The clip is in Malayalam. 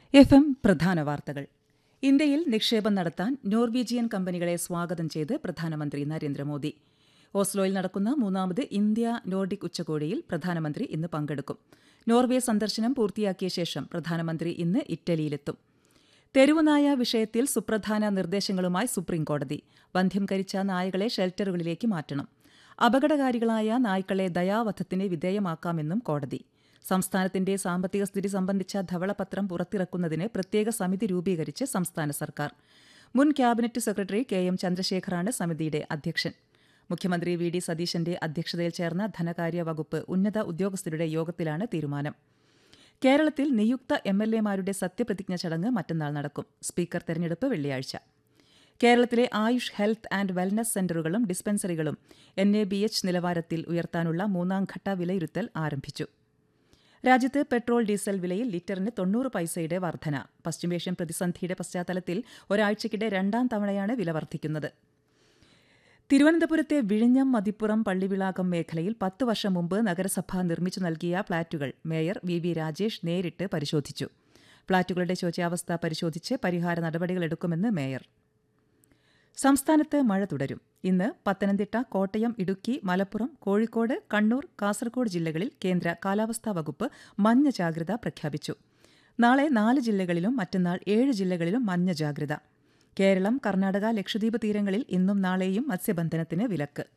എഫ് എം പ്രധാന വാർത്തകൾ ഇന്ത്യയിൽ നിക്ഷേപം നടത്താൻ നോർവീജിയൻ കമ്പനികളെ സ്വാഗതം ചെയ്ത് പ്രധാനമന്ത്രി നരേന്ദ്രമോദി ഓസ്ലോയിൽ നടക്കുന്ന മൂന്നാമത് ഇന്ത്യ നോർഡിക് ഉച്ചകോടിയിൽ പ്രധാനമന്ത്രി ഇന്ന് പങ്കെടുക്കും നോർവേ സന്ദർശനം പൂർത്തിയാക്കിയ ശേഷം പ്രധാനമന്ത്രി ഇന്ന് ഇറ്റലിയിലെത്തും തെരുവുനായ വിഷയത്തിൽ സുപ്രധാന നിർദ്ദേശങ്ങളുമായി സുപ്രീംകോടതി വന്ധ്യംകരിച്ച നായകളെ ഷെൽട്ടറുകളിലേക്ക് മാറ്റണം അപകടകാരികളായ നായ്ക്കളെ ദയാവധത്തിന് വിധേയമാക്കാമെന്നും കോടതി സംസ്ഥാനത്തിന്റെ സാമ്പത്തിക സ്ഥിതി സംബന്ധിച്ച ധവളപത്രം പുറത്തിറക്കുന്നതിന് പ്രത്യേക സമിതി രൂപീകരിച്ച് സംസ്ഥാന സർക്കാർ മുൻ ക്യാബിനറ്റ് സെക്രട്ടറി കെ എം ചന്ദ്രശേഖറാണ് സമിതിയുടെ അധ്യക്ഷൻ മുഖ്യമന്ത്രി വി ഡി സതീശന്റെ അധ്യക്ഷതയിൽ ചേർന്ന ധനകാര്യ വകുപ്പ് ഉന്നത ഉദ്യോഗസ്ഥരുടെ യോഗത്തിലാണ് തീരുമാനം കേരളത്തിൽ നിയുക്ത എം എൽ എമാരുടെ സത്യപ്രതിജ്ഞ ചടങ്ങ് മറ്റന്നാൾ നടക്കും സ്പീക്കർ തെരഞ്ഞെടുപ്പ് വെള്ളിയാഴ്ച കേരളത്തിലെ ആയുഷ് ഹെൽത്ത് ആൻഡ് വെൽനസ് സെന്ററുകളും ഡിസ്പെൻസറികളും എൻ എ ബി എച്ച് നിലവാരത്തിൽ ഉയർത്താനുള്ള മൂന്നാംഘട്ട വിലയിരുത്തൽ ആരംഭിച്ചു രാജ്യത്ത് പെട്രോൾ ഡീസൽ വിലയിൽ ലിറ്ററിന് തൊണ്ണൂറ് പൈസയുടെ വർധന പശ്ചിമേഷ്യൻ പ്രതിസന്ധിയുടെ പശ്ചാത്തലത്തിൽ ഒരാഴ്ചയ്ക്കിടെ രണ്ടാം തവണയാണ് വില വർദ്ധിക്കുന്നത് തിരുവനന്തപുരത്തെ വിഴിഞ്ഞം മതിപ്പുറം പള്ളിവിളാകം മേഖലയിൽ പത്ത് വർഷം മുമ്പ് നഗരസഭ നിർമ്മിച്ചു നൽകിയ ഫ്ളാറ്റുകൾ മേയർ വി വി രാജേഷ് നേരിട്ട് പരിശോധിച്ചു ഫ്ളാറ്റുകളുടെ ശോച്യാവസ്ഥ പരിശോധിച്ച് പരിഹാര നടപടികളെടുക്കുമെന്ന് മേയർ സംസ്ഥാനത്ത് മഴ തുടരും ഇന്ന് പത്തനംതിട്ട കോട്ടയം ഇടുക്കി മലപ്പുറം കോഴിക്കോട് കണ്ണൂർ കാസർഗോഡ് ജില്ലകളിൽ കേന്ദ്ര കാലാവസ്ഥാ വകുപ്പ് മഞ്ഞ ജാഗ്രത പ്രഖ്യാപിച്ചു നാളെ നാല് ജില്ലകളിലും മറ്റന്നാൾ ഏഴ് ജില്ലകളിലും മഞ്ഞ ജാഗ്രത കേരളം കർണാടക ലക്ഷദ്വീപ് തീരങ്ങളിൽ ഇന്നും നാളെയും മത്സ്യബന്ധനത്തിന് വിലക്ക്